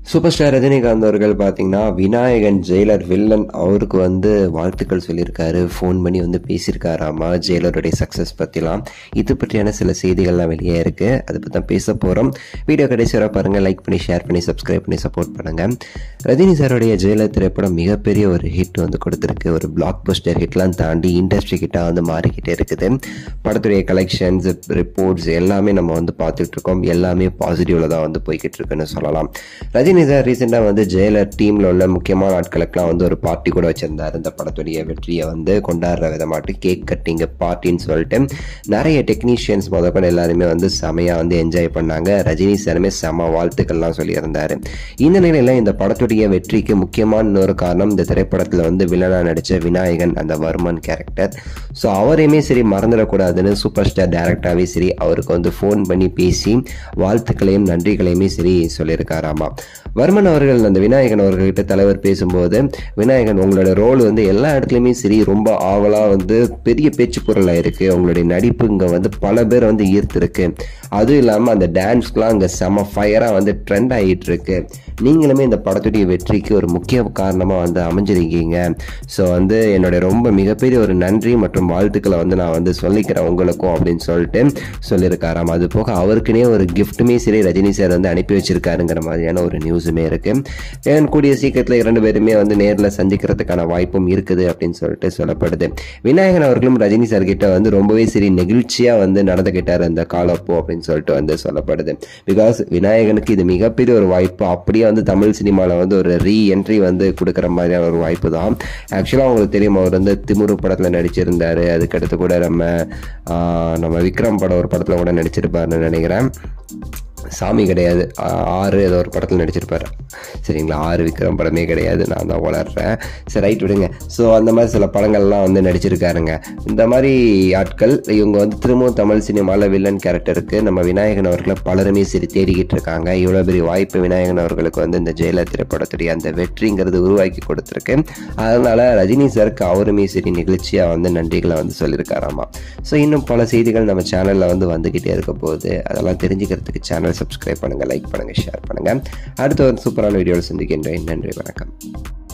super star Rajinikanth அவர்கள் பார்த்தீங்கன்னா Vinayagan Jailer villain அவருக்கு வந்து வாழ்த்துக்கள் சொல்லியிருக்காரு ஃபோன் பண்ணி வந்து பேசியிருக்காராமா ஜெயிலருடைய சக்ஸஸ் பற்றிலாம் இது பற்றியான சில செய்திகள்லாம் வெளியே இருக்குது அதை பற்றி தான் பேச போகிறோம் வீடியோ கடைசி வரை பாருங்கள் லைக் பண்ணி ஷேர் பண்ணி சப்ஸ்கிரைப் பண்ணி சப்போர்ட் பண்ணுங்கள் ரஜினி சாருடைய ஜெயிலர் திரைப்படம் மிகப்பெரிய ஒரு ஹிட் வந்து கொடுத்துருக்கு ஒரு பிளாக் பஸ்டர் ஹிட்லாம் தாண்டி இண்டஸ்ட்ரி கிட்ட வந்து மாறிக்கிட்டே இருக்குது படத்துடைய கலெக்ஷன்ஸ் ரிப்போர்ட்ஸ் எல்லாமே நம்ம வந்து பார்த்துட்டு இருக்கோம் எல்லாமே பாசிட்டிவ்ல தான் வந்து போய்கிட்டு இருக்குன்னு சொல்லலாம் ரஜினி சார் ரீசெண்டாக வந்து ஜெயிலர் டீமில் உள்ள முக்கியமான ஆட்களுக்கெல்லாம் வந்து ஒரு பார்ட்டி கூட வச்சிருந்தார் இந்த படத்துடைய வெற்றியை வந்து கொண்டாடுற விதமாட்டு கேக் கட்டிங் பார்ட்டின்னு சொல்லிட்டு நிறைய டெக்னீஷியன்ஸ் முதற்கொண்டு எல்லாருமே வந்து செமையாக வந்து என்ஜாய் பண்ணாங்க ரஜினி சாருமே செம வாழ்த்துக்கள்லாம் சொல்லியிருந்தாரு இந்த நிலையில் இந்த படத்துடைய வெற்றிக்கு முக்கியமான இன்னொரு காரணம் இந்த திரைப்படத்தில் வந்து வில்லனாக நடித்த விநாயகன் அந்த வர்மன் கேரக்டர் ஸோ அவரையுமே சரி மறந்துடக்கூடாதுன்னு சூப்பர் ஸ்டார் டேரக்டாகவே சரி அவருக்கு வந்து ஃபோன் பண்ணி பேசி வாழ்த்துக்களையும் நன்றிகளையுமே சரி சொல்லியிருக்காராமா வர்மன் அவர்கள் அந்த விநாயகன் அவர்கள்கிட்ட தலைவர் பேசும்போது விநாயகன் உங்களோட ரோல் வந்து எல்லா இடத்துலையுமே சரி ரொம்ப ஆவலாக வந்து பெரிய பேச்சு பொருளாக இருக்குது உங்களுடைய நடிப்பு இங்கே வந்து பல பேர் வந்து ஈர்த்திருக்கு அதுவும் இல்லாமல் அந்த டான்ஸ்க்குலாம் அங்கே செம ஃபயராக வந்து ட்ரெண்ட் ஆகிட்டு இருக்கு நீங்களுமே இந்த படத்துடைய வெற்றிக்கு ஒரு முக்கிய காரணமாக வந்து அமைஞ்சிருக்கீங்க ஸோ வந்து என்னுடைய ரொம்ப மிகப்பெரிய ஒரு நன்றி மற்றும் வாழ்த்துக்களை வந்து நான் வந்து சொல்லிக்கிறேன் உங்களுக்கும் அப்படின்னு சொல்லிட்டு சொல்லியிருக்காராம் அது போக அவருக்குனே ஒரு கிஃப்ட்டுமே சரி ரஜினி சார் வந்து அனுப்பி வச்சிருக்காருங்கிற மாதிரியான ஒரு நியூஸுமே இருக்கு ஏன் கூடிய சீக்கிரத்தில் இரண்டு பேருமே வந்து நேரில் சந்திக்கிறதுக்கான வாய்ப்பும் இருக்குது அப்படின்னு சொல்லிட்டு சொல்லப்படுது விநாயகன் அவர்களும் ரஜினி சார் கிட்ட வந்து ரொம்பவே சரி நெகிழ்ச்சியாக வந்து நடந்துக்கிட்டார் அந்த காலப்போ அப்படின்னு சொல்லிட்டு வந்து சொல்லப்படுது பிகாஸ் விநாயகனுக்கு இது மிகப்பெரிய ஒரு வாய்ப்பு அப்படியே வந்து தமிழ் சினிமாவில் வந்து ஒரு ரீ என்ட்ரி வந்து கொடுக்குற மாதிரியான ஒரு வாய்ப்பு தான் ஆக்சுவலாக உங்களுக்கு தெரியும் அவர் வந்து திமுரு படத்தில் நடிச்சிருந்தாரு அதுக்கடுத்து கூட நம்ம ஆஹ், நம்ம விக்ரம் படம் ஒரு படத்தில் கூட நடிச்சிருப்பாருன்னு நினைக்கிறேன் சாமி கிடையாது ஆ- ஆறு ஏதோ ஒரு படத்தில் நடிச்சிருப்பாரு சரிங்களா ஆறு விக்ரம் படமே கிடையாது நான் தான் வளர்றேன் சரி ரைட் விடுங்க ஸோ அந்த மாதிரி சில படங்கள்லாம் வந்து நடிச்சிருக்காருங்க இந்த மாதிரி ஆட்கள் இவங்க வந்து திரும்பவும் தமிழ் சினிமாவில் வில்லன் கேரக்டருக்கு நம்ம விநாயகன் அவர்களை பலருமே சரி தேடிக்கிட்டு இருக்காங்க இவ்வளோ பெரிய வாய்ப்பு விநாயகன் அவர்களுக்கு வந்து இந்த ஜெயலலிதா திரைப்படத்துடைய அந்த வெற்றிங்கிறது உருவாக்கி கொடுத்துருக்கு அதனால ரஜினி சாருக்கு அவருமே சரி நிகழ்ச்சியாக வந்து நன்றிகளை வந்து சொல்லியிருக்காராமா ஸோ இன்னும் பல செய்திகள் நம்ம சேனலில் வந்து வந்துக்கிட்டே இருக்க போகுது அதெல்லாம் தெரிஞ்சுக்கிறதுக்கு சேனல் சப்ஸ்கிரைப் பண்ணுங்கள் லைக் பண்ணுங்கள் ஷேர் பண்ணுங்கள் அடுத்த ஒரு சூப்பரான வீடியோவில் சந்திக்கின்றேன் நன்றி வணக்கம்